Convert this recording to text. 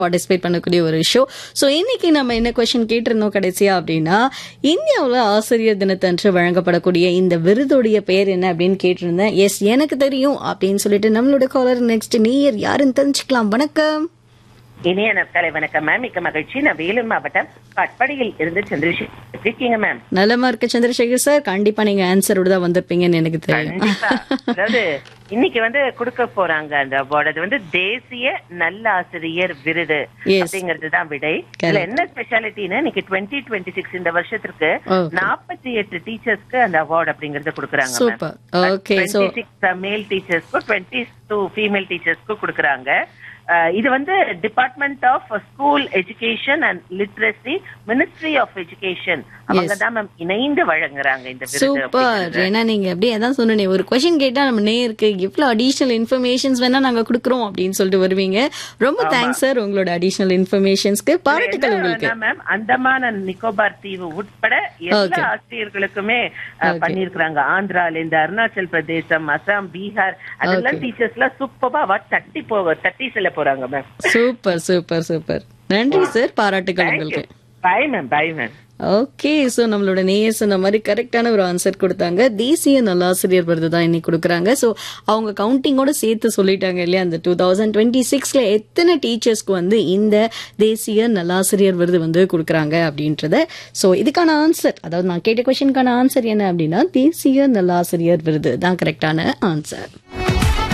Participate பண்ணக்கூடிய ஒரு show so இன்னைக்கு நம்ம என்ன கொஸ்டின் கேட்டிருந்தோம் கடைசியா அப்படின்னா இந்தியாவில் ஆசிரியர் தினத்தன்று வழங்கப்படக்கூடிய இந்த விருதுடைய பெயர் என்ன அப்படின்னு கேட்டிருந்தேன் எஸ் எனக்கு தெரியும் அப்படின்னு சொல்லிட்டு நம்மளோட காலர் நெக்ஸ்ட் நீயர் யாருன்னு தெரிஞ்சுக்கலாம் வணக்கம் இனிய நற்காலை வணக்கம் மேம் மிக்க மகிழ்ச்சி நான் வேலூர் மாவட்டம் கட்படியில் இருந்து சந்திரசேகர் எப்படி இருக்கீங்க மேம் நலமா இருக்க சந்திரசேகர் சார் கண்டிப்பா நீங்க ஆன்சரோட தான் வந்திருப்பீங்கன்னு எனக்கு தெரியும் கண்டிப்பா அதாவது இன்னைக்கு வந்து கொடுக்க போறாங்க அந்த அவார்டு அது வந்து தேசிய நல்ல ஆசிரியர் விருது Yes. அப்படிங்கிறது தான் விடை இதுல என்ன ஸ்பெஷாலிட்டின்னு இன்னைக்கு டுவெண்ட்டி டுவெண்ட்டி சிக்ஸ் இந்த வருஷத்திற்கு Okay. நாற்பத்தி எட்டு டீச்சர்ஸ்க்கு அந்த அவார்டு அப்படிங்கறத கொடுக்குறாங்க Super. Okay, so- twenty six male டீச்சர்ஸ்க்கும் டுவெண்ட்டி டூ ஃபீமேல் டீச்சர்ஸ்க்கும் கொடுக்குறாங்க அஹ் இது வந்து department of school education and literacy ministry of education அவங்க தான் மேம் இணைந்து வழங்குறாங்க இந்த விருது சூப்பர் அப்படிங்கிறது. ஏன்னா நீங்க அப்படியே அதான் சொன்னேனே ஒரு கொஸ்டின் கேட்டா நம்ம நேருக்கு எவ்வளவு அடிஷனல் இன்ஃபர்மேஷன்ஸ் வேணா நாங்க கொடுக்குறோம் அப்படின்னு சொல்லிட்டு வருவீங்க ரொம்ப தேங்க்ஸ் சார் உங்களோட அடிஷனல் இன்ஃபர்மேஷன்ஸ்க்கு பாராட்டுகள் உங்களுக்கு என்ன மேம் அந்தமான் and நிக்கோபார் தீவு உட்பட எல்லா ஆசிரியர்களுக்குமே அஹ், பண்ணியிருக்கிறாங்க ஆந்திரால இருந்து அருணாச்சல் பிரதேசம் அசாம் பீகார் அதெல்லாம் டீச்சர்ஸ் எல்லாம் சூப்பரா தட்டி போக தட்டி செல்ல போறாங்க மேம் சூப்பர் சூப்பர் சூப்பர் நன்றி சார் பாராட்டுகள் உங்களுக்கு bye ma'am bye ma'am okay so நம்மளோட நேயர் சொன்ன மாதிரி கரெக்டான ஒரு ஆன்சர் கொடுத்தாங்க தேசிய நல்லாசிரியர் விருது தான் இன்னைக்கு கொடுக்குறாங்க ஸோ அவங்க கவுண்டிங்கோட சேர்த்து சொல்லிட்டாங்க இல்லையா அந்த டூ தௌசண்ட் டுவெண்ட்டி சிக்ஸ்ல எத்தனை டீச்சர்ஸ்க்கு வந்து இந்த தேசிய நல்லாசிரியர் விருது வந்து கொடுக்குறாங்க அப்படின்றத ஸோ இதுக்கான ஆன்சர் அதாவது நான் கேட்ட கொஸ்டினுக்கான ஆன்சர் என்ன அப்படின்னா தேசிய நல்லாசிரியர் விருது தான் கரெக்டான ஆன்சர்